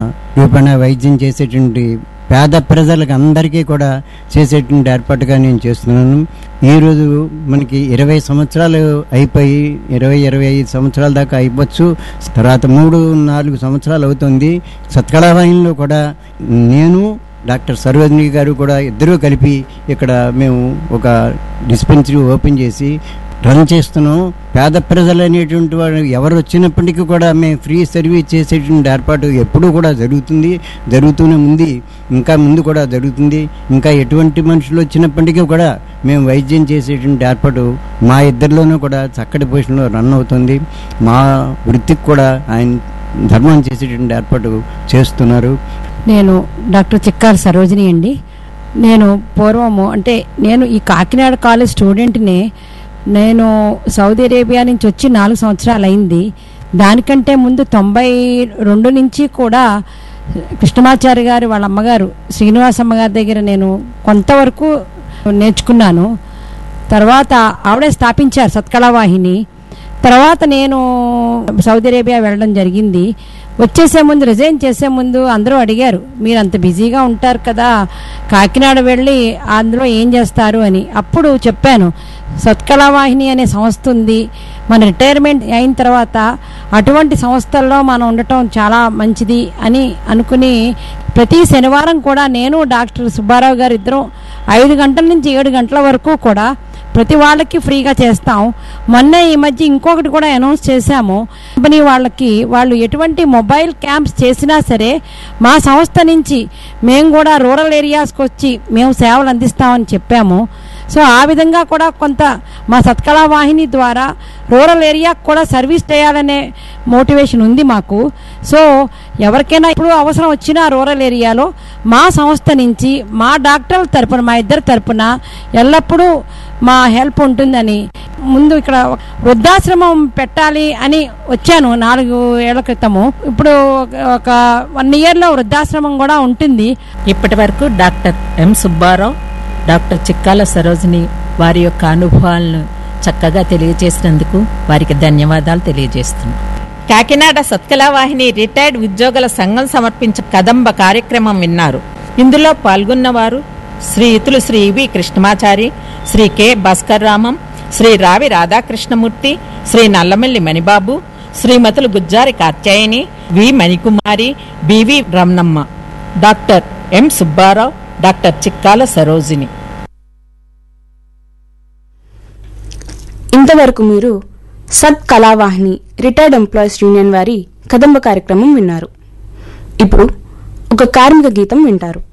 రూపాయన వైద్యం చేసేటువంటి పేద ప్రజలకు అందరికీ కూడా చేసేటువంటి ఏర్పాటుగా నేను చేస్తున్నాను ఈరోజు మనకి ఇరవై సంవత్సరాలు అయిపోయి ఇరవై ఇరవై ఐదు సంవత్సరాల దాకా అయిపోవచ్చు తర్వాత మూడు నాలుగు సంవత్సరాలు అవుతుంది సత్కళావాహినిలో కూడా నేను డాక్టర్ సరోజిని గారు కూడా ఇద్దరూ కలిపి ఇక్కడ మేము ఒక డిస్పెన్సరీ ఓపెన్ చేసి రన్ చేస్తున్నాం పేద ప్రజలు అనేటువంటి వారు ఎవరు వచ్చినప్పటికీ కూడా మేము ఫ్రీ సర్వీస్ చేసేటువంటి ఏర్పాటు ఎప్పుడూ కూడా జరుగుతుంది జరుగుతూనే ఉంది ఇంకా ముందు కూడా జరుగుతుంది ఇంకా ఎటువంటి మనుషులు వచ్చినప్పటికీ కూడా మేము వైద్యం చేసేటువంటి ఏర్పాటు మా ఇద్దరిలోనూ కూడా చక్కటి పొజిషన్లో రన్ అవుతుంది మా వృత్తికి కూడా ఆయన ధర్మం చేసేటువంటి ఏర్పాటు చేస్తున్నారు నేను డాక్టర్ చిక్కాల సరోజిని అండి నేను పూర్వము అంటే నేను ఈ కాకినాడ కాలేజ్ స్టూడెంట్ని నేను సౌదీ అరేబియా నుంచి వచ్చి నాలుగు సంవత్సరాలు అయింది దానికంటే ముందు తొంభై రెండు నుంచి కూడా కృష్ణమాచారి గారు వాళ్ళ అమ్మగారు శ్రీనివాసమ్మ గారి దగ్గర నేను కొంతవరకు నేర్చుకున్నాను తర్వాత ఆవిడే స్థాపించారు సత్కళావాహిని తర్వాత నేను సౌదీ అరేబియా వెళ్ళడం జరిగింది వచ్చేసే ముందు రిజైన్ చేసే ముందు అందరూ అడిగారు మీరు అంత బిజీగా ఉంటారు కదా కాకినాడ వెళ్ళి అందులో ఏం చేస్తారు అని అప్పుడు చెప్పాను సత్కళావాహిని అనే సంస్థ ఉంది మన రిటైర్మెంట్ అయిన తర్వాత అటువంటి సంస్థల్లో మనం ఉండటం చాలా మంచిది అని అనుకుని ప్రతి శనివారం కూడా నేను డాక్టర్ సుబ్బారావు గారు ఇద్దరం ఐదు గంటల నుంచి ఏడు గంటల వరకు కూడా ప్రతి వాళ్ళకి ఫ్రీగా చేస్తాం మొన్న ఈ మధ్య ఇంకొకటి కూడా అనౌన్స్ చేశాము కంపెనీ వాళ్ళకి వాళ్ళు ఎటువంటి మొబైల్ క్యాంప్స్ చేసినా సరే మా సంస్థ నుంచి మేము కూడా రూరల్ ఏరియాస్కి వచ్చి మేము సేవలు అందిస్తామని చెప్పాము సో ఆ విధంగా కూడా కొంత మా సత్కళా వాహిని ద్వారా రూరల్ ఏరియాకు కూడా సర్వీస్ చేయాలనే మోటివేషన్ ఉంది మాకు సో ఎవరికైనా ఇప్పుడు అవసరం వచ్చినా రూరల్ ఏరియాలో మా సంస్థ నుంచి మా డాక్టర్ల తరపున మా ఇద్దరి తరపున ఎల్లప్పుడూ మా హెల్ప్ ఉంటుందని ముందు ఇక్కడ వృద్ధాశ్రమం పెట్టాలి అని వచ్చాను నాలుగు ఏళ్ల క్రితము ఇప్పుడు ఒక వన్ ఇయర్లో వృద్ధాశ్రమం కూడా ఉంటుంది ఇప్పటి వరకు doctor M Subbarao doctor Chikkala Sarojini వారి యొక్క అనుభవాలను చక్కగా తెలియజేసినందుకు వారికి ధన్యవాదాలు తెలియజేస్తున్నాం కాకినాడ సత్కళావాహిని రిటైర్డ్ ఉద్యోగుల సంఘం సమర్పించిన కదంబ కార్యక్రమం విన్నారు ఇందులో పాల్గొన్నవారు శ్రీ ఇతులు శ్రీ వి కృష్ణమాచారి శ్రీ కె భాస్కర్ రామం శ్రీ రావి రాధాకృష్ణమూర్తి శ్రీ నల్లమల్లి మణిబాబు శ్రీమతులు Gujjari Katyayani V Manikumari BV Ramanamma doctor M Subbarao doctor Chikkala Sarojini ఇంతవరకు మీరు సత్ కళావాహిని రిటైర్డ్ ఎంప్లాయీస్ యూనియన్ వారి కదంబ కార్యక్రమం విన్నారు ఇప్పుడు ఒక కార్మిక గీతం వింటారు